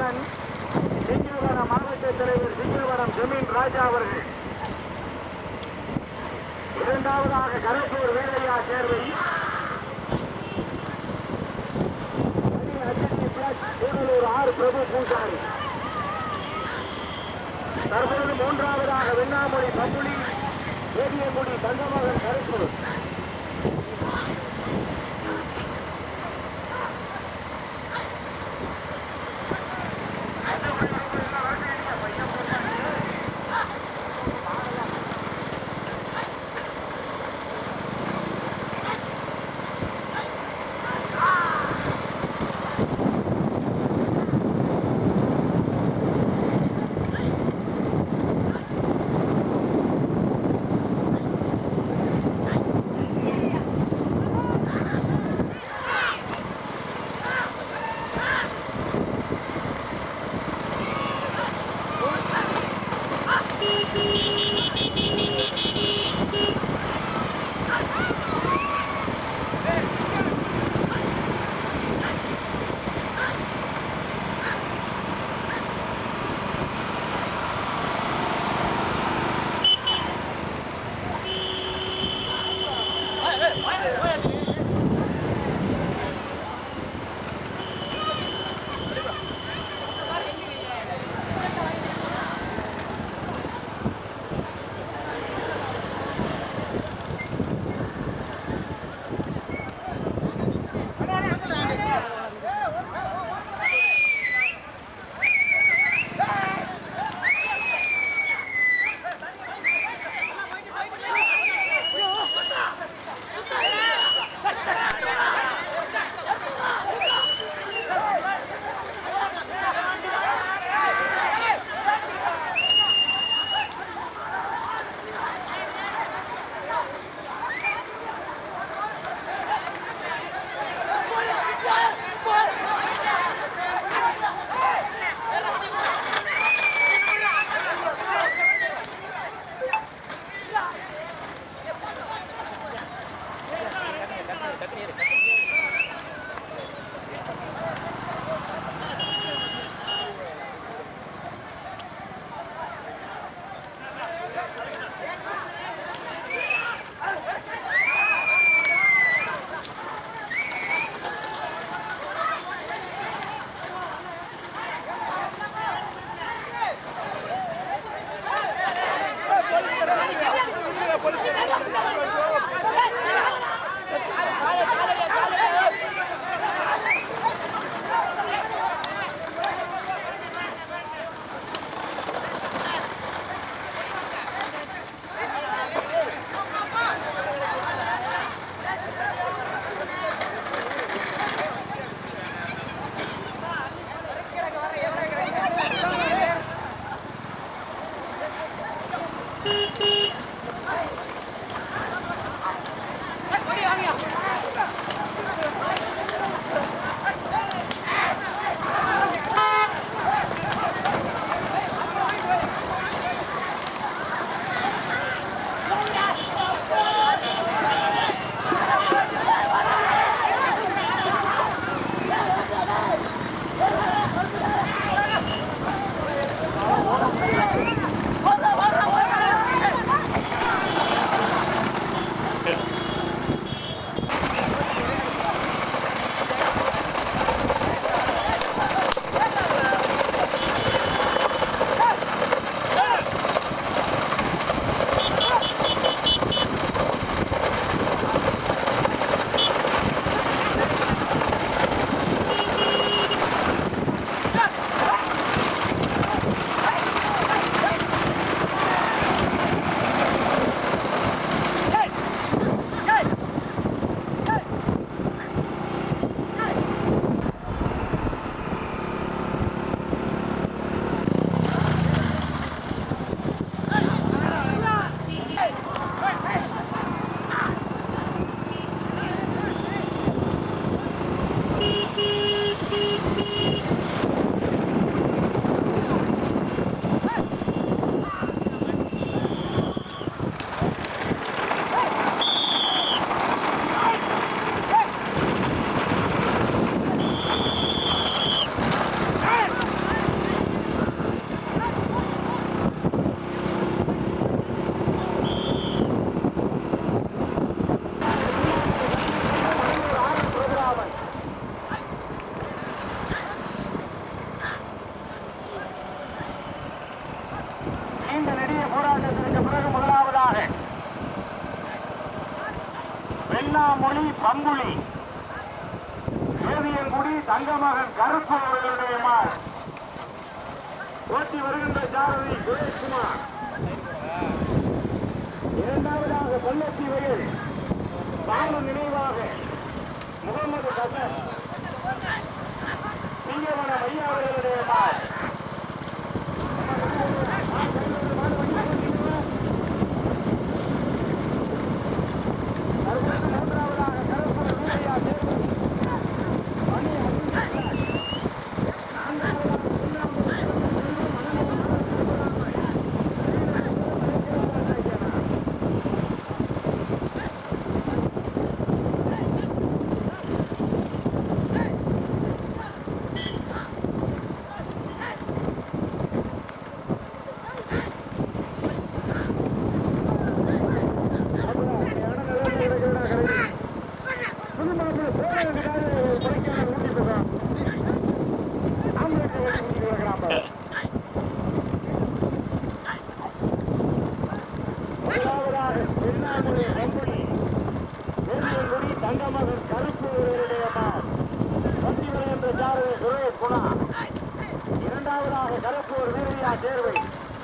கண்ணன் சிங்கவரம் மாவட்ட தலைவர் சிங்கவரம் ஜமீன் ராஜா அவர்கள் இரண்டாவதாக கரப்பூர் வேலையா சேர்வை கூடலூர் ஆர் பிரபு பூசாரி தற்போது மூன்றாவதாக வெண்ணாமொழி பம்புலி வேதியங்குடி தங்கமகன் கருப்பூர் வெண்ணாமொழி பம்புளி ஏவியங்குடி தங்கமகன் கருப்பு அவர்களுடைய மாள் போட்டி வருகின்ற சாரதி சுரேஷ்குமார் இரண்டாவதாக பள்ளத்தி வயல் பாலு நினைவாக முகமது ஹசன் சிங்கவனம் ஐயா அவர்களுடைய மாள் அடுத்து மூன்றாவதாக கருப்பூர் வீரையா தேர்வு மணி அஞ்சு தங்கமகன் கருப்பு என்ற சாரதி சுரேஷ் குணா இரண்டாவதாக கருப்பூர் வீரையா தேர்வை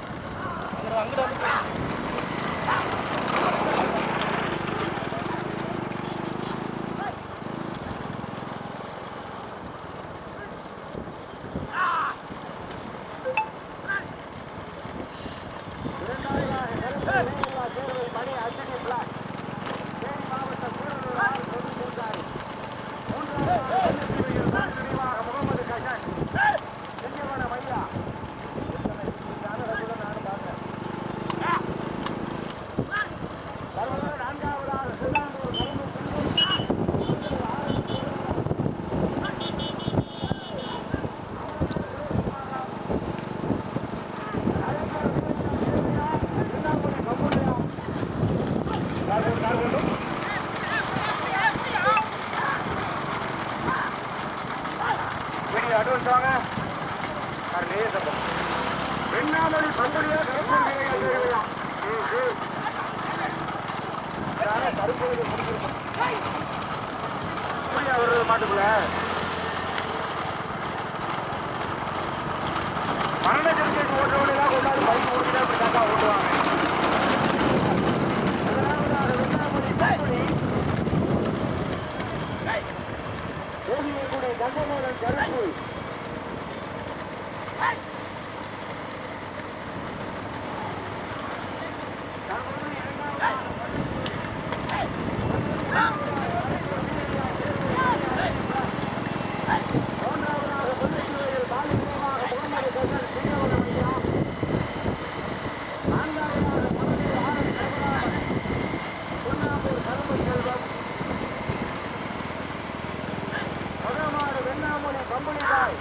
அட்வான்ஸ் வாங்க வெண்ணாமொழி பங்குடியா கருப்பு வருது மாட்டுக்குள்ள மரண ஜென்கேட் ஓட்டுறவங்களெல்லாம் கொண்டாந்து பைக் ஓட்டிட்டு அப்படி தாக்கா ஓட்டுவாங்க முதலாவதாக வெண்ணாமொழி பங்குடி ஓவியக்குடி தங்கமோகன் கருப்பு மூன்றாவதாக பொன்னிச்சுவையில் பாலிமமாக முகமது கசன் சிங்கவனம் ஐயா நான்காவதாக மனதில் ஆனந்த் பிரபலாமன் சுண்ணாம்பூர் கரும்பு செல்வம் முதமாடு வெண்ணாமொழி பம்புலிகாய்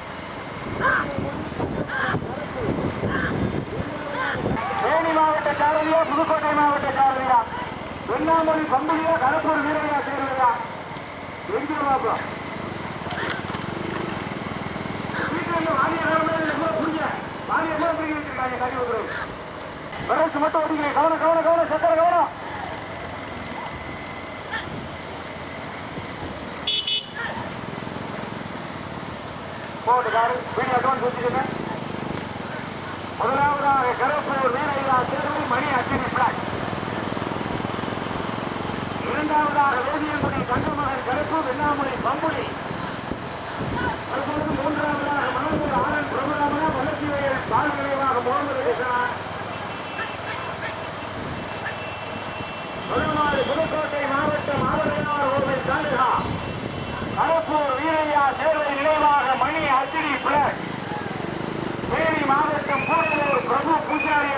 தேனி மாவட்ட சாரதியா புதுக்கோட்டை மாவட்ட சாரதியா வெண்ணாமொழி பம்புலியா கருப்பூர் வீரையா சேர்வையா எங்கே பாப்போம் வீட்டுல வாணிய புரிஞ்ச வாணிய புரிஞ்சு வச்சிருக்காங்க கறி விடுறது விரசு மட்டும் ஓடிக்கிறேன் கவனம் கவனம் கவனம் சக்கர கவனம் போட்டு காரு வீடு அட்வான்ஸ் வச்சுக்கோங்க முதலாவதாக கருப்பூர் வீரையா தேர்வு மணி அச்சனி பிளாக் இரண்டாவதாக வேதியங்குடி தங்கமகன் கருப்பு வெண்ணாமொழி பம்புடி அதுபோல மூன்றாவதாக மணந்தூர் ஆனந்த் பிரபுராமனா வளர்ச்சி வயல் பால் நிலையமாக முகமது கிருஷ்ணா முதல்நாடு புதுக்கோட்டை மாவட்டம் மாவட்டம் கோவில் தாலுகா கருப்பூர் வீரையா சேர்வை நினைவாக மணி அச்சிடி பிளஸ் தேனி மாவட்டம் கூடலூர் பிரபு பூஜாரி